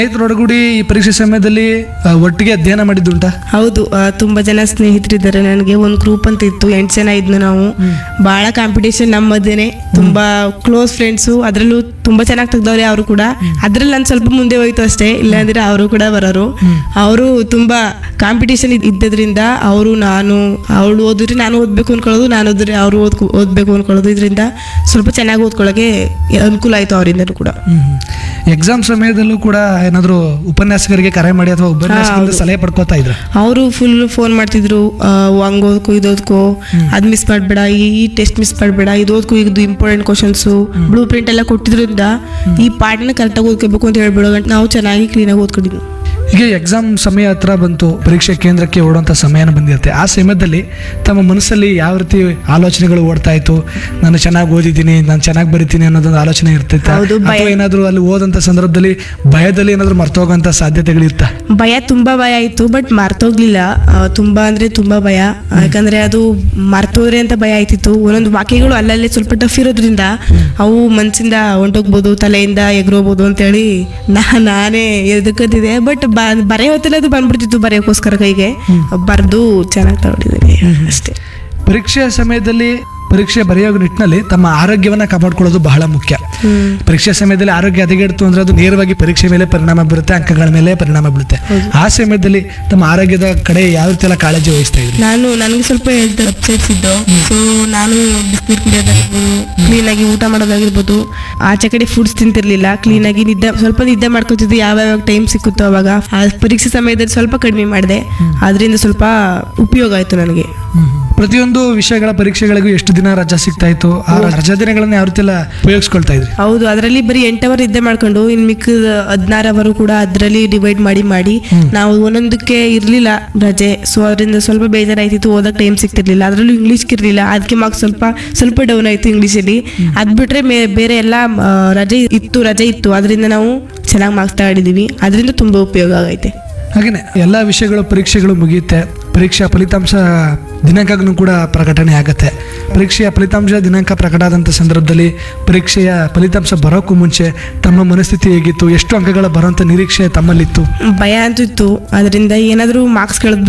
ಸ್ನೇಹಿತರೊಡಗೂಡಿ ಈ ಪರೀಕ್ಷೆ ಸಮಯದಲ್ಲಿ ಆ, ಒಟ್ಟಿಗೆ ಅಧ್ಯಯನ ಮಾಡಿದ್ದುಂಟಾ ಹೌದು ಆ, ತುಂಬಾ ಜನ ಸ್ನೇಹಿತರಿದ್ದಾರೆ ನನಗೆ ಒಂದು ಗ್ರೂಪ್ ಅಂತ ಇತ್ತು ಎಂಟು ಜನ ಇದ್ನು ನಾವು ಬಹಳ ಕಾಂಪಿಟೇಷನ್ ನಮ್ಮ ಮಧ್ಯೆನೆ ತುಂಬಾ ಕ್ಲೋಸ್ ಫ್ರೆಂಡ್ಸು ಅದರಲ್ಲೂ ತುಂಬಾ ಚೆನ್ನಾಗಿ ತೆಗ್ದವ್ರೆ ಅವರು ಕೂಡ ಅದ್ರಲ್ಲಿ ನಾನು ಸ್ವಲ್ಪ ಮುಂದೆ ಹೋಯ್ತು ಅಷ್ಟೇ ಇಲ್ಲಾಂದ್ರೆ ಅವರು ಕೂಡ ಬರೋರು ಅವರು ತುಂಬಾ ಕಾಂಪಿಟೇಷನ್ ಇದ್ದದ್ರಿಂದ ಅವರು ನಾನು ಅವಳು ಓದಿದ್ರೆ ನಾನು ಓದ್ಬೇಕು ಅನ್ಕೊಳ್ಳೋದು ನಾನು ಓದಿದ್ರೆ ಅವರು ಓದ್ ಓದ್ಬೇಕು ಅನ್ಕೊಳ್ಳೋದು ಇದರಿಂದ ಸ್ವಲ್ಪ ಚೆನ್ನಾಗಿ ಓದ್ಕೊಳ್ಳೋಕೆ ಅನುಕೂಲ ಆಯ್ತು ಅವರಿಂದನೂ ಕೂಡ ಎಕ್ಸಾಮ್ ಸಮಯದಲ್ಲೂ ಕೂಡ ಏನಾದ್ರು ಉಪನ್ಯಾಸಕರಿಗೆ ಕರೆ ಮಾಡಿ ಅಥವಾ ಉಪನ್ಯಾಸಕರಿಂದ ಸಲಹೆ ಪಡ್ಕೋತಾ ಇದ್ರ ಅವರು ಫುಲ್ ಫೋನ್ ಮಾಡ್ತಿದ್ರು ಆ, ಹಂಗ್ ಓದ್ಕೋ ಇದು ಓದ್ಕೋ ಅದ್ ಮಿಸ್ ಮಾಡ್ಬೇಡ ಈ ಟೆಸ್ಟ್ ಮಿಸ್ ಮಾಡ್ಬೇಡ ಇದು ಓದ್ಕೋ ಇದು ಇಂಪಾರ್ಟೆಂಟ್ ಕ್ವಶನ್ಸು ಬ್ಲೂ ಪ್ರಿಂಟ್ ಎಲ್ಲ ಕೊಟ್ಟಿದ್ರಿಂದ ಈ ಪಾಠನ ಕರೆಕ್ಟಾಗಿ ಓದ್ಕೋಬೇಕು ಅಂತ ಹೇಳ್ಬಿಡೋ ಗಂಟ ನಾವು ಚೆನ್ನಾಗಿ ಕ್ಲೀನಾಗಿ ಓದ್ಕೊಂಡಿದ್ವಿ ಹೀಗೆ ಎಕ್ಸಾಮ್ ಸಮಯ ಹತ್ರ ಬಂತು ಪರೀಕ್ಷೆ ಕೇಂದ್ರಕ್ಕೆ ಓಡುವಂಥ ಸಮಯನ ಬಂದಿರುತ್ತೆ ಆ ಸಮಯದಲ್ಲಿ ತಮ್ಮ ಮನಸ್ಸಲ್ಲಿ ಯಾವ ರೀತಿ ಆಲೋಚನೆಗಳು ಓಡ್ತಾ ಇತ್ತು ನಾನು ಚೆನ್ನಾಗಿ ಓದಿದ್ದೀನಿ ನಾನು ಚೆನ್ನಾಗಿ ಬರಿತೀನಿ ಅನ್ನೋದೊಂದು ಆಲೋಚನೆ ಇರ್ತಿತ್ತು ಹೌದು, ಭಯ. ಅಥವಾ ಏನಾದರೂ ಅಲ್ಲಿ ಓದಂಥ ಸಂದರ್ಭದಲ್ಲಿ ಭಯದಲ್ಲಿ ಏನಾದರೂ ಮರ್ತೋಗೋಂಥ ಸಾಧ್ಯತೆಗಳಿರ್ತಾ ಭಯ ತುಂಬಾ ಭಯ ಆಯ್ತು ಬಟ್ ಮರ್ತೋಗ್ಲಿಲ್ಲ ಆ, ತುಂಬಾ ಅಂದ್ರೆ ತುಂಬಾ ಭಯ ಯಾಕಂದ್ರೆ ಅದು ಮರ್ತೋದ್ರೆ ಅಂತ ಭಯ ಆಯ್ತಿತ್ತು ಒಂದೊಂದು ವಾಕ್ಯಗಳು ಅಲ್ಲಲ್ಲೇ ಸ್ವಲ್ಪ ಟಫ್ ಇರೋದ್ರಿಂದ ಅವು ಮನ್ಸಿಂದ ಹೊಂಟೋಗ್ಬೋದು ತಲೆಯಿಂದ ಎಗ್ರೋಬೋದು ಅಂತೇಳಿ ನಾ ನಾನೇ ಎದುಕತ್ತಿದೆ ಬಟ್ ಬರೆಯೋ ಹೊತ್ತಲ್ಲಿ ಅದು ಬಂದ್ಬಿಡ್ತಿತ್ತು ಬರೆಯೋಕ್ಕೋಸ್ಕರ ಕೈಗೆ ಬರೆದು ಚೆನ್ನಾಗಿ ತಗೊಂಡಿದ್ದೀನಿ ಅಷ್ಟೇ ಪರೀಕ್ಷೆಯ ಸಮಯದಲ್ಲಿ ಪರೀಕ್ಷೆ ಬರೆಯೋ ನಿಟ್ಟಿನಲ್ಲಿ ತಮ್ಮ ಆರೋಗ್ಯವನ್ನ ಕಾಪಾಡ್ಕೊಳ್ಳೋದು ಬಹಳ ಮುಖ್ಯ ಪರೀಕ್ಷೆ ಸಮಯದಲ್ಲಿ ಆರೋಗ್ಯ ಹದಗೆಡ್ತು ಅಂದ್ರೆ ಅದು ನೇರವಾಗಿ ಪರೀಕ್ಷೆ ಮೇಲೆ ಪರಿಣಾಮ ಬೀರುತ್ತೆ ಅಂಕಗಳ ಮೇಲೆ ಪರಿಣಾಮ ಬೀಳುತ್ತೆ ಆ ಸಮಯದಲ್ಲಿ ತಮ್ಮ ಆರೋಗ್ಯದ ಕಡೆ ಯಾವ ರೀತಿ ಎಲ್ಲ ಕಾಳಜಿ ವಹಿಸ್ತಾ ಇದ್ರಿ ನಾನು ನನಗೆ ಸ್ವಲ್ಪ ಹೆಲ್ತ್ ಅಪ್ಸೆಟ್ಸ್ ಇದ್ದು ಸೊ ನಾನು ಬಿಸ್ನೀರು ಕುಡಿಯೋದಾಗಿರ್ಬೋದು ಕ್ಲೀನಾಗಿ ಊಟ ಮಾಡೋದಾಗಿರ್ಬೋದು ಆಚೆ ಕಡೆ ಫುಡ್ಸ್ ತಿಂತಿರ್ಲಿಲ್ಲ ಕ್ಲೀನಾಗಿ ನಿದ್ದೆ ಸ್ವಲ್ಪ ನಿದ್ದೆ ಮಾಡ್ಕೊತಿದ್ದೆ ಯಾವ್ಯಾವ ಟೈಮ್ ಸಿಕ್ಕುತ್ತೋ ಅವಾಗ ಆ ಪರೀಕ್ಷೆ ಸಮಯದಲ್ಲಿ ಸ್ವಲ್ಪ ಕಡಿಮೆ ಮಾಡಿದೆ ಅದರಿಂದ ಸ್ವಲ್ಪ ಉಪಯೋಗ ಆಯಿತು ನನಗೆ ಪ್ರತಿಯೊಂದು ವಿಷಯಗಳ ಪರೀಕ್ಷೆಗಳಿಗೂ ಎಷ್ಟು ದಿನ ರಜಾ ಸಿಗ್ತಾ ಇತ್ತು ಆ ರಜಾ ದಿನಗಳನ್ನ ಯಾವ ರೀತಿ ಎಲ್ಲ ಉಪಯೋಗಿಸ್ಕೊಳ್ತಾ ಇದ್ರಿ ಹೌದು ಅದರಲ್ಲಿ ಬರೀ ಎಂಟು ಅವರ್ ನಿದ್ದೆ ಮಾಡ್ಕೊಂಡು ಇನ್ನು ಮಿಕ್ಕಿದ ಹದಿನಾರು ಅವರು ಕೂಡ ಅದರಲ್ಲಿ ಡಿವೈಡ್ ಮಾಡಿ ಮಾಡಿ ನಾವು ಒಂದೊಂದಕ್ಕೆ ಇರಲಿಲ್ಲ ರಜೆ ಸೊ ಅದರಿಂದ ಸ್ವಲ್ಪ ಬೇಜಾರಾಯ್ತಿತ್ತು ಓದಕ್ಕೆ ಟೈಮ್ ಸಿಗ್ತಿರ್ಲಿಲ್ಲ ಅದರಲ್ಲೂ ಇಂಗ್ಲೀಷ್ ಇರಲಿಲ್ಲ ಅದಕ್ಕೆ ಮಾರ್ಕ್ಸ್ ಸ್ವಲ್ಪ ಸ್ವಲ್ಪ ಡೌನ್ ಆಯಿತು ಇಂಗ್ಲೀಷಲ್ಲಿ ಅದು ಬಿಟ್ಟರೆ ಬೇರೆ ಎಲ್ಲ ಆ, ರಜೆ ಇತ್ತು ರಜೆ ಇತ್ತು ಅದರಿಂದ ನಾವು ಚೆನ್ನಾಗಿ ಮಾರ್ಕ್ಸ್ ತಗೊಂಡಿದ್ದೀವಿ ಅದರಿಂದ ತುಂಬ ಉಪಯೋಗ ಆಗೈತೆ ಹಾಗೇನೆ ಎಲ್ಲ ವಿಷಯಗಳು ಪರೀಕ್ಷೆಗಳು ಮುಗಿಯುತ್ತೆ ಪರೀಕ್ಷಾ ಫಲಿತಾಂಶ ದಿನಾಂಕಗಳು ಕೂಡ ಪ್ರಕಟಣೆ ಆಗುತ್ತೆ ಪರೀಕ್ಷೆಯ ಫಲಿತಾಂಶ ದಿನಾಂಕ ಪ್ರಕಟ ಆದಂಥ ಸಂದರ್ಭದಲ್ಲಿ ಪರೀಕ್ಷೆಯ ಫಲಿತಾಂಶ ಬರೋಕ್ಕೂ ಮುಂಚೆ ತಮ್ಮ ಮನಸ್ಥಿತಿ ಹೇಗಿತ್ತು ಎಷ್ಟು ಅಂಕಗಳ ಬರೋಂಥ ನಿರೀಕ್ಷೆ ತಮ್ಮಲ್ಲಿತ್ತು ಭಯ ಅಂತೂ ಇತ್ತು ಅದರಿಂದ ಏನಾದರೂ ಮಾರ್ಕ್ಸ್